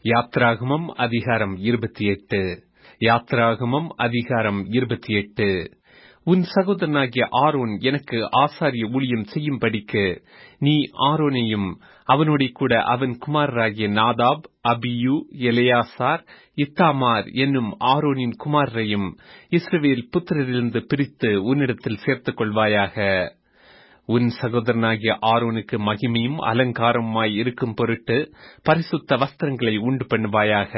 யாத்ராகமம் அதிகாரம் இருபத்தி எட்டு யாத்ராகமம் அதிகாரம் இருபத்தி எட்டு உன் சகோதரனாகிய ஆரோன் எனக்கு ஆசாரிய ஊழியம் செய்யும்படிக்கு நீ ஆரோனையும் அவனோட கூட அவன் குமாரராகிய நாதாப் அபியூ எலையாசார் இத்தாமார் என்னும் ஆரோனின் குமாரரையும் இஸ்ரவேல் புத்திரரிலிருந்து பிரித்து உன்னிடத்தில் சேர்த்துக் கொள்வாயாக உன் சகோதரனாகிய ஆரோனுக்கு மகிமையும் அலங்காரமாய் இருக்கும் பொருட்டு பரிசுத்த வஸ்திரங்களை உண்டு பண்ணுவாயாக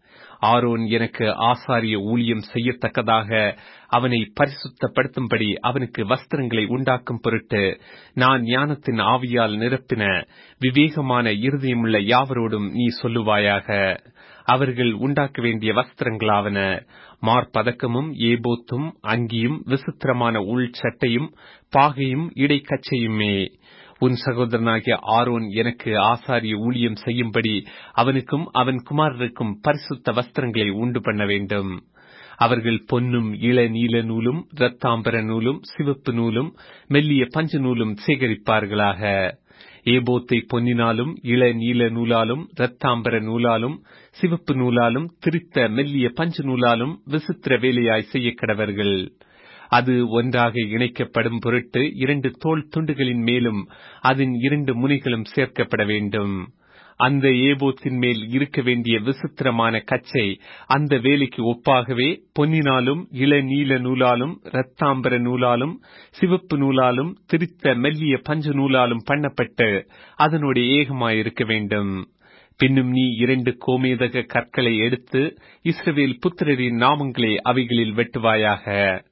ஆரோன் எனக்கு ஆசாரிய ஊழியம் செய்யத்தக்கதாக அவனை பரிசுத்தப்படுத்தும்படி அவனுக்கு வஸ்திரங்களை உண்டாக்கும் பொருட்டு நான் ஞானத்தின் ஆவியால் நிரப்பின விவேகமான இருதயமுள்ள யாவரோடும் நீ சொல்லுவாயாக அவர்கள் உண்டாக்க வேண்டிய வஸ்திரங்களாவன மார்பதக்கமும் ஏபோத்தும் அங்கியும் விசித்திரமான உள் சட்டையும் பாகையும் இடைக்கச்சையுமே உன் சகோதரனாகிய ஆரோன் எனக்கு ஆசாரிய ஊழியம் செய்யும்படி அவனுக்கும் அவன் குமாரருக்கும் பரிசுத்த வஸ்திரங்களை உண்டு பண்ண வேண்டும் அவர்கள் பொன்னும் இள நீல நூலும் இரத்தாம்பர நூலும் சிவப்பு நூலும் மெல்லிய பஞ்சு நூலும் சேகரிப்பார்களாக ஏபோத்தை பொன்னினாலும் இள நீல நூலாலும் இரத்தாம்பர நூலாலும் சிவப்பு நூலாலும் திரித்த மெல்லிய பஞ்சு நூலாலும் விசித்திர வேலையாய் செய்ய கடவர்கள் அது ஒன்றாக இணைக்கப்படும் பொருட்டு இரண்டு தோல் துண்டுகளின் மேலும் அதன் இரண்டு முனைகளும் சேர்க்கப்பட வேண்டும் அந்த ஏபோத்தின் மேல் இருக்க வேண்டிய விசித்திரமான கச்சை அந்த வேலைக்கு ஒப்பாகவே பொன்னினாலும் இள நீல நூலாலும் இரத்தாம்பர நூலாலும் சிவப்பு நூலாலும் திரித்த மெல்லிய பஞ்சு நூலாலும் பண்ணப்பட்டு அதனுடைய ஏகமாயிருக்க வேண்டும் பின்னும் நீ இரண்டு கோமேதக கற்களை எடுத்து இஸ்ரவேல் புத்திரரின் நாமங்களை அவைகளில் வெட்டுவாயாக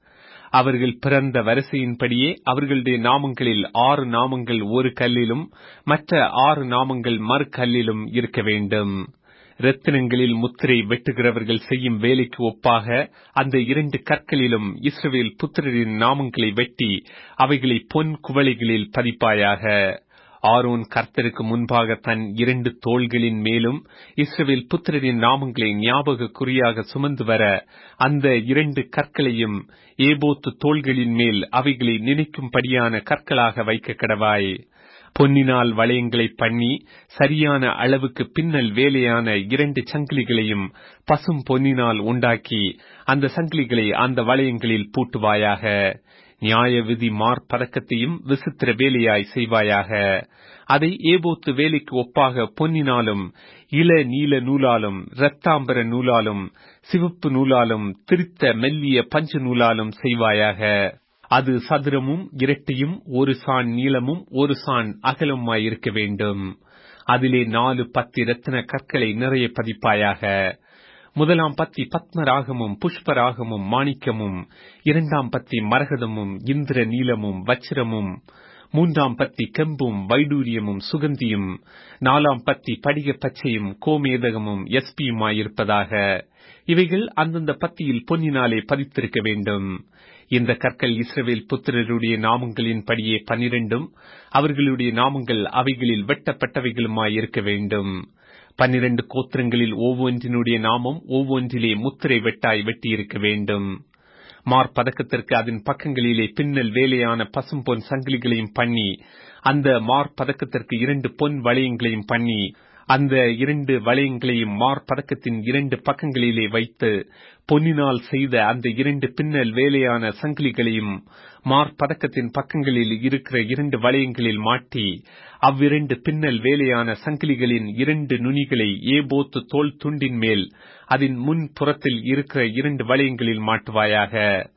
அவர்கள் பிறந்த வரிசையின்படியே அவர்களுடைய நாமங்களில் ஆறு நாமங்கள் ஒரு கல்லிலும் மற்ற ஆறு நாமங்கள் மறு கல்லிலும் இருக்க வேண்டும் ரத்தினங்களில் முத்திரை வெட்டுகிறவர்கள் செய்யும் வேலைக்கு ஒப்பாக அந்த இரண்டு கற்களிலும் இஸ்ரவேல் புத்திரரின் நாமங்களை வெட்டி அவைகளை பொன் குவளைகளில் பதிப்பாயாக ஆரோன் கர்த்தருக்கு முன்பாக தன் இரண்டு தோள்களின் மேலும் இஸ்ரவேல் புத்திரரின் நாமங்களை ஞாபக குறியாக சுமந்து வர அந்த இரண்டு கற்களையும் ஏபோத்து தோள்களின் மேல் அவைகளை நினைக்கும்படியான கற்களாக வைக்க கடவாய் பொன்னினால் வளையங்களை பண்ணி சரியான அளவுக்கு பின்னல் வேலையான இரண்டு சங்கிலிகளையும் பசும் பொன்னினால் உண்டாக்கி அந்த சங்கிலிகளை அந்த வளையங்களில் பூட்டுவாயாக நியாய விதி மார்பதக்கத்தையும் விசித்திர வேலையாய் செய்வாயாக அதை ஏபோத்து வேலைக்கு ஒப்பாக பொன்னினாலும் இள நீல நூலாலும் இரத்தாம்பர நூலாலும் சிவப்பு நூலாலும் திரித்த மெல்லிய பஞ்சு நூலாலும் செய்வாயாக அது சதுரமும் இரட்டையும் ஒரு சான் நீளமும் ஒரு சான் அகலமாய் இருக்க வேண்டும் அதிலே நாலு பத்து ரத்தின கற்களை நிறைய பதிப்பாயாக முதலாம் பத்தி பத்மராகமும் புஷ்பராகமும் மாணிக்கமும் இரண்டாம் பத்தி மரகதமும் இந்திர நீலமும் வச்சிரமும் மூன்றாம் பத்தி கெம்பும் வைடூரியமும் சுகந்தியும் நாலாம் பத்தி படிக பச்சையும் கோமேதகமும் எஸ்பியுமாயிருப்பதாக இவைகள் அந்தந்த பத்தியில் பொன்னினாலே பதித்திருக்க வேண்டும் இந்த கற்கள் இஸ்ரவேல் புத்திரருடைய நாமங்களின் படியே பனிரெண்டும் அவர்களுடைய நாமங்கள் அவைகளில் வெட்டப்பட்டவைகளுமாய் இருக்க வேண்டும் பன்னிரண்டு கோத்திரங்களில் ஒவ்வொன்றினுடைய நாமம் ஒவ்வொன்றிலே முத்திரை வெட்டாய் வெட்டியிருக்க வேண்டும் மார்பதக்கத்திற்கு அதன் பக்கங்களிலே பின்னல் வேலையான பசும்பொன் சங்கிலிகளையும் பண்ணி அந்த மார்பதக்கத்திற்கு இரண்டு பொன் வளையங்களையும் பண்ணி அந்த இரண்டு வளையங்களையும் மார்பதக்கத்தின் இரண்டு பக்கங்களிலே வைத்து பொன்னினால் செய்த அந்த இரண்டு பின்னல் வேலையான சங்கிலிகளையும் மார்பதக்கத்தின் பக்கங்களில் இருக்கிற இரண்டு வளையங்களில் மாட்டி அவ்விரண்டு பின்னல் வேலையான சங்கிலிகளின் இரண்டு நுனிகளை ஏபோத்து தோல் துண்டின் மேல் அதன் முன் புறத்தில் இருக்கிற இரண்டு வளையங்களில் மாட்டுவாயாக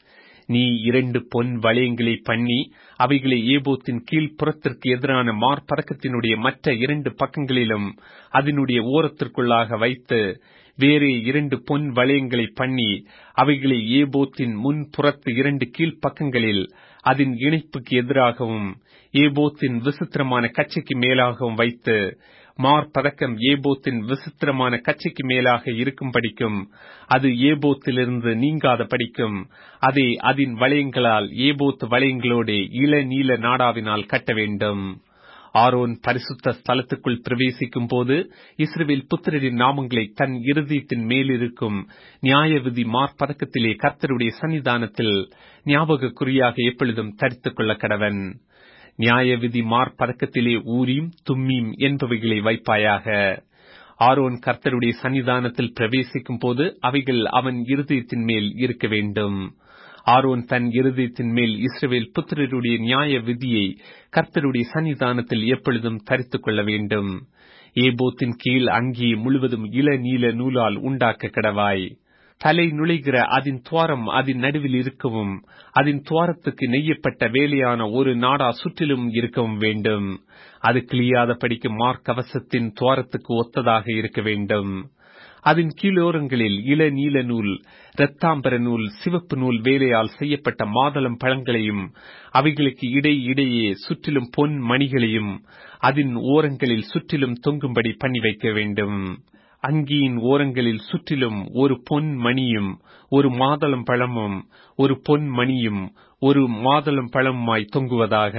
நீ இரண்டு பொன் வளையங்களை பண்ணி அவைகளை ஏபோத்தின் கீழ் புறத்திற்கு எதிரான மார்பதக்கத்தினுடைய மற்ற இரண்டு பக்கங்களிலும் அதனுடைய ஓரத்திற்குள்ளாக வைத்து வேறே இரண்டு பொன் வளையங்களை பண்ணி அவைகளை ஏபோத்தின் முன் புறத்து இரண்டு கீழ்ப்பக்கங்களில் அதன் இணைப்புக்கு எதிராகவும் ஏபோத்தின் விசித்திரமான கச்சைக்கு மேலாகவும் வைத்து மார்பதக்கம் ஏபோத்தின் விசித்திரமான கச்சைக்கு மேலாக இருக்கும் படிக்கும் அது ஏபோத்திலிருந்து நீங்காத படிக்கும் அதை அதன் வளையங்களால் ஏபோத்து வளையங்களோடு இள நீல நாடாவினால் கட்ட வேண்டும் ஆரோன் பரிசுத்த ஸ்தலத்துக்குள் பிரவேசிக்கும் போது இஸ்ரேல் புத்திரரின் நாமங்களை தன் இருதயத்தின் மேலிருக்கும் நியாய விதி மார்பதக்கத்திலே கர்த்தருடைய சன்னிதானத்தில் ஞாபக குறியாக எப்பொழுதும் தரித்துக் கொள்ள கடவன் நியாய விதி மார்பதக்கத்திலே ஊரீம் தும்மீம் என்பவைகளை வைப்பாயாக ஆரோன் கர்த்தருடைய சன்னிதானத்தில் பிரவேசிக்கும் போது அவைகள் அவன் இருதயத்தின் மேல் இருக்க வேண்டும் ஆரோன் தன் இருதயத்தின் மேல் இஸ்ரவேல் புத்திரருடைய நியாய விதியை கர்த்தருடைய சன்னிதானத்தில் எப்பொழுதும் தரித்துக் கொள்ள வேண்டும் ஏபோத்தின் கீழ் அங்கி முழுவதும் இள நீல நூலால் உண்டாக்க கடவாய் தலை நுழைகிற அதன் துவாரம் அதன் நடுவில் இருக்கவும் அதன் துவாரத்துக்கு நெய்யப்பட்ட வேலையான ஒரு நாடா சுற்றிலும் இருக்கவும் வேண்டும் அது கிளியாத படிக்கும் மார்க்கவசத்தின் துவாரத்துக்கு ஒத்ததாக இருக்க வேண்டும் அதன் கீழோரங்களில் இள நீல நூல் இரத்தாம்பர நூல் சிவப்பு நூல் வேலையால் செய்யப்பட்ட மாதளம் பழங்களையும் அவைகளுக்கு இடை இடையே சுற்றிலும் பொன் மணிகளையும் அதன் ஓரங்களில் சுற்றிலும் தொங்கும்படி பண்ணி வைக்க வேண்டும் அங்கியின் ஓரங்களில் சுற்றிலும் ஒரு பொன் மணியும் ஒரு மாதளம் பழமும் ஒரு பொன் மணியும் ஒரு மாதளம் பழமுமாய் தொங்குவதாக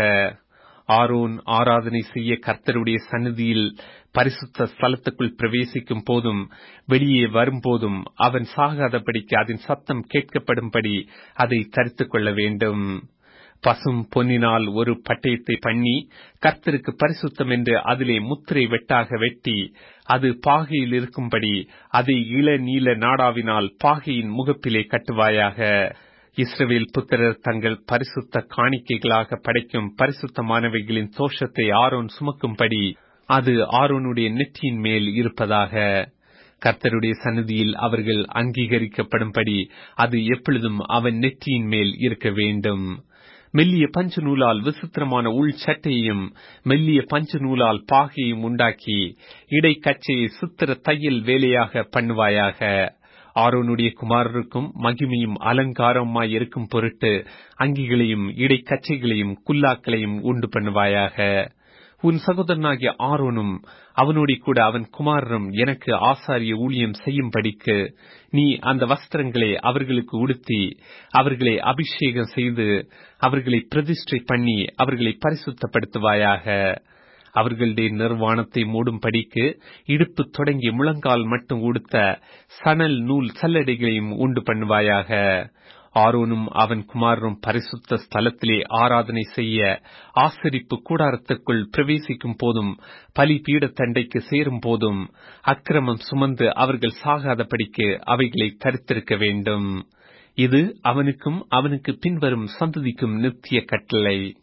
ஆரோன் ஆராதனை செய்ய கர்த்தருடைய சன்னதியில் பரிசுத்த ஸ்தலத்துக்குள் பிரவேசிக்கும் போதும் வெளியே வரும்போதும் அவன் சாகாதபடிக்கு அதன் சத்தம் கேட்கப்படும்படி அதை தரித்துக் கொள்ள வேண்டும் பசும் பொன்னினால் ஒரு பட்டயத்தை பண்ணி கர்த்தருக்கு பரிசுத்தம் என்று அதிலே முத்திரை வெட்டாக வெட்டி அது பாகையில் இருக்கும்படி அதை இள நீல நாடாவினால் பாகையின் முகப்பிலே கட்டுவாயாக இஸ்ரவேல் புத்திரர் தங்கள் பரிசுத்த காணிக்கைகளாக படைக்கும் பரிசுத்தமானவைகளின் தோஷத்தை ஆரோன் சுமக்கும்படி அது ஆரோனுடைய நெற்றியின் மேல் இருப்பதாக கர்த்தருடைய சன்னதியில் அவர்கள் அங்கீகரிக்கப்படும்படி அது எப்பொழுதும் அவன் நெற்றியின் மேல் இருக்க வேண்டும் மெல்லிய பஞ்சு நூலால் விசித்திரமான உள் சட்டையையும் மெல்லிய பஞ்சு நூலால் பாகையும் உண்டாக்கி இடைக்கச்சையை சித்திர தையல் வேலையாக பண்ணுவாயாக ஆரோனுடைய குமாரருக்கும் மகிமையும் அலங்காரமாய் இருக்கும் பொருட்டு அங்கிகளையும் இடைக்கச்சைகளையும் குல்லாக்களையும் உண்டு பண்ணுவாயாக உன் சகோதரனாகிய ஆரோனும் அவனோட கூட அவன் குமாரரும் எனக்கு ஆசாரிய ஊழியம் செய்யும்படிக்கு நீ அந்த வஸ்திரங்களை அவர்களுக்கு உடுத்தி அவர்களை அபிஷேகம் செய்து அவர்களை பிரதிஷ்டை பண்ணி அவர்களை பரிசுத்தப்படுத்துவாயாக அவர்களுடைய நிர்வாணத்தை மூடும்படிக்கு இடுப்பு தொடங்கி முழங்கால் மட்டும் உடுத்த சணல் நூல் சல்லடைகளையும் உண்டு பண்ணுவாயாக ஆரோனும் அவன் குமாரரும் பரிசுத்த ஸ்தலத்திலே ஆராதனை செய்ய ஆசரிப்பு கூடாரத்துக்குள் பிரவேசிக்கும் போதும் பலி பீடத்தண்டைக்கு சேரும் போதும் அக்கிரமம் சுமந்து அவர்கள் சாகாதபடிக்கு அவைகளை தரித்திருக்க வேண்டும் இது அவனுக்கும் அவனுக்கு பின்வரும் சந்ததிக்கும் நித்திய கட்டளை